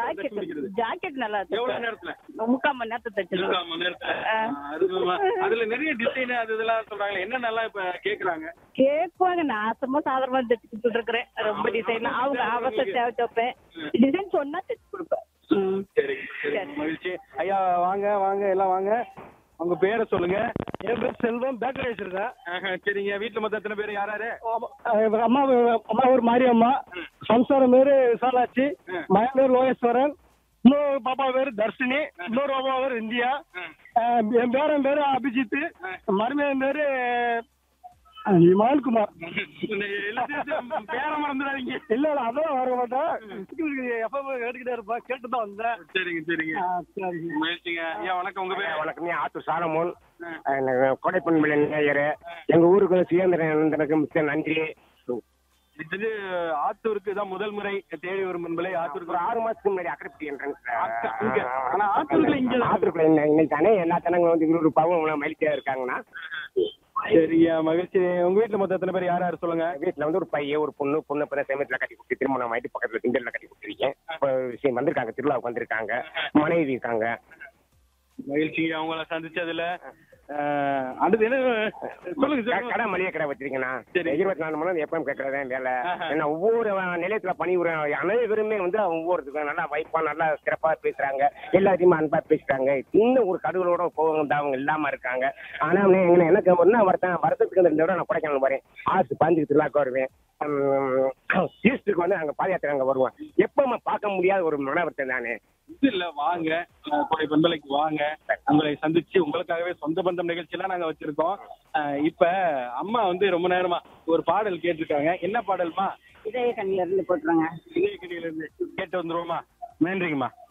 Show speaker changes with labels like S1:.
S1: Jacket
S2: முடிக்கிறது
S1: jacket நல்லா
S2: எவ்வளவு
S1: தைப்பேன்.
S2: நேரத்துல
S1: முக்கால் மணி நேரத்தை தைச்சிருக்கேன்
S2: முக்கால் மணி நேரத்துல ஆ, அற்புதமா. அதுல நிறைய டிசைன் அது இதெல்லாம் சொல்றாங்க என்ன நல்லா இப்ப கேக்குறாங்க
S1: கேட்பாங்க நான் சும்மா சாதாரணமா தைச்சுட்டு இருக்கிறேன் ரொம்ப டிசைன் அவங்க அவசர தேவை தைப்பேன் டிசைன் சொன்னா தைச்சு கொடுப்பேன் ம்.
S2: சரி சரி மகிழ்ச்சி ஐயா வாங்க வாங்க எல்லாம் வாங்க உங்க பேரை சொல்லுங்க
S3: என் பேர் செல்வம் பேக்கரி வச்சிருக்கேன்
S2: ஆஹா, சரிங்க வீட்டுல மொத்தம் எத்தனை பேர் யார் யாரு
S3: எங்க அம்மா அம்மா ஒரு மாரியம்மா சம்சாரம் பேரு விசாலாட்சி மகன் பேர் லோகேஸ்வரன் இன்னொரு பாப்பா பேரு தர்ஷினி இன்னொரு பாப்பா பேரு இந்தியா அஹ் என் பேரன் பேரு அபிஜித் மருமையன் பேரு அஹ், மகன்குமார்
S2: எல்லாத்தையும் பேரை மறந்துடாதீங்க
S3: இல்ல இல்ல அதான் வர மாட்டேன் எப்ப கேட்டுக்கிட்டே இருப்பேன் கேட்டு தான் வந்தேன்
S2: சரிங்க சரிங்க
S3: ஆ, சரி
S2: மகிழ்ச்சிங்க ஐயா வணக்கம் உங்க பேர்
S4: வணக்கம் ஆத்து சாலமோன் கொடைப்பன் விலை நேயர் எங்க ஊருக்கு சுயந்திரனுக்கு மிக்க நன்றி
S2: இது ஆத்தூருக்கு தான் முதல் முறை தேடி வரும் முன்பலை
S4: ஒரு
S2: ஆத்தூருக்கு
S4: ஆறு மாசத்துக்கு முன்னாடி அக்கரைப்பட்டி
S2: ஆத்தா- இங்க. ஆனா ஆத்தூருக்குள்ள இங்க தான்.
S4: ஆத்தூருக்குள்ள இன்ன- இன்னைக்கு தானே எல்லா தனங்களும் வந்து விறுவிறுப்பாகவும் மகிழ்ச்சியா இருக்காங்கன்னா
S2: சரிங்க மகிழ்ச்சி உங்க வீட்டுல மொத்தம் எத்தனை பேர் யார் யார் சொல்லுங்க
S4: வீட்டுல வந்து ஒரு பையன் ஒரு பொண்ணு பொண்ணு இப்ப சேமத்துல கட்டி கொடுத்து திருமணம் ஆயிட்டு பக்கத்துல திண்டல்ல கட்டி கொடுத்துருக்கேன் இப்போ விஷயம் வந்திருக்காங்க திருவிழாவுக்கு வந்திருக்காங்க மனைவி இருக்காங்க
S2: மகிழ்ச்சி அவங்கள சந்திச்சதுல அஹ், அடுத்து என்ன சொல்லுங்க
S4: க-
S2: சொல்லுங்க
S4: கடை மளிகை கடை வச்சிருக்கேன்னா
S2: சரி.
S4: இருபத்தி நாலு மணி நேரம் எப்பவும் கேட்கறதே வேலை
S2: ஆஹா.
S4: ஏன்னா ஒவ்வொரு நிலையத்துல பணிபுரிய அனைவருமே வந்து ஒவ்வொருத்துக்கும் நல்லா வைப்பா நல்லா சிறப்பா பேசுறாங்க எல்லாத்தையுமே அன்பா பேசுறாங்க இன்னும் ஒரு கடவுளோட போகணும் அவங்க இல்லாம இருக்காங்க ஆனா அவனே எங்க- எனக்கு என்ன வருத்தம் வருத்தத்துக்கு இந்த விட நான் கொடைக்கானல் வரேன் ஆசு பாஞ்சுக்கு திருவிழாக்கு வருவேன் ஈஸ்டருக்கு வந்து அங்க பாதயாத்திரை அங்க வருவேன் எப்பவுமே பார்க்க முடியாத ஒரு மன வருத்தம் தானே
S2: இது இல்ல வாங்க அஹ், கொடை பண்பலைக்கு வாங்க உங்களை சந்திச்சு உங்களுக்காகவே சொந்த பந்தம் நிகழ்ச்சியெல்லாம் நாங்க வச்சிருக்கோம் அஹ், இப்ப அம்மா வந்து ரொம்ப நேரமா ஒரு பாடல் கேட்டிருக்காங்க என்ன பாடல்மா
S1: இதய கண்ணில இருந்து போட்டுருங்க
S2: இதய கடியில இருந்து கேட்டு வந்துருவோமா நன்றிங்கம்மா